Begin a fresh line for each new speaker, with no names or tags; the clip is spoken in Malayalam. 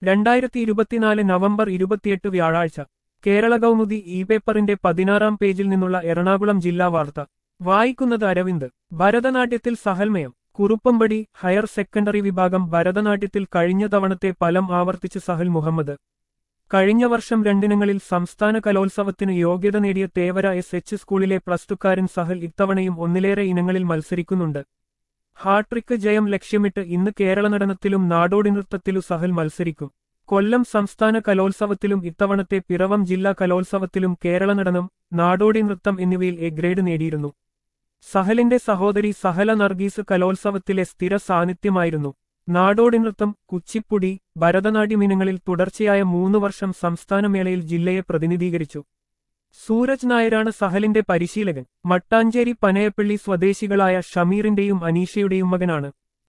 രണ്ടായിരത്തി ഇരുപത്തിനാല് നവംബർ ഇരുപത്തിയെട്ട് വ്യാഴാഴ്ച കേരള കൗമുദി ഇ പേപ്പറിന്റെ പതിനാറാം പേജിൽ നിന്നുള്ള എറണാകുളം ജില്ലാ വാർത്ത വായിക്കുന്നത് അരവിന്ദ് ഭരതനാട്യത്തിൽ സഹൽമയം കുറുപ്പമ്പടി ഹയർ സെക്കൻഡറി വിഭാഗം ഭരതനാട്യത്തിൽ കഴിഞ്ഞ തവണത്തെ ഫലം ആവർത്തിച്ച് സഹൽ മുഹമ്മദ് കഴിഞ്ഞ വർഷം രണ്ടിനങ്ങളിൽ സംസ്ഥാന കലോത്സവത്തിന് യോഗ്യത നേടിയ തേവര എസ് എച്ച് സ്കൂളിലെ പ്ലസ്ടുക്കാരൻ സഹൽ ഇത്തവണയും ഒന്നിലേറെ ഇനങ്ങളിൽ മത്സരിക്കുന്നുണ്ട് ഹാട്രിക്ക് ജയം ലക്ഷ്യമിട്ട് ഇന്ന് കേരള നടനത്തിലും നാടോടി നൃത്തത്തിലും സഹൽ മത്സരിക്കും കൊല്ലം സംസ്ഥാന കലോത്സവത്തിലും ഇത്തവണത്തെ പിറവം ജില്ലാ കലോത്സവത്തിലും കേരള നടനം നാടോടി നൃത്തം എന്നിവയിൽ എ ഗ്രേഡ് നേടിയിരുന്നു സഹലിന്റെ സഹോദരി സഹല നർഗീസ് കലോത്സവത്തിലെ സ്ഥിര സാന്നിധ്യമായിരുന്നു നാടോടി നൃത്തം കുച്ചിപ്പുടി ഭരതനാട്യം ഇനങ്ങളിൽ തുടർച്ചയായ മൂന്നു വർഷം സംസ്ഥാനമേളയിൽ ജില്ലയെ പ്രതിനിധീകരിച്ചു സൂരജ് നായരാണ് സഹലിന്റെ പരിശീലകൻ മട്ടാഞ്ചേരി പനയപ്പള്ളി സ്വദേശികളായ ഷമീറിന്റെയും അനീഷയുടെയും മകനാണ്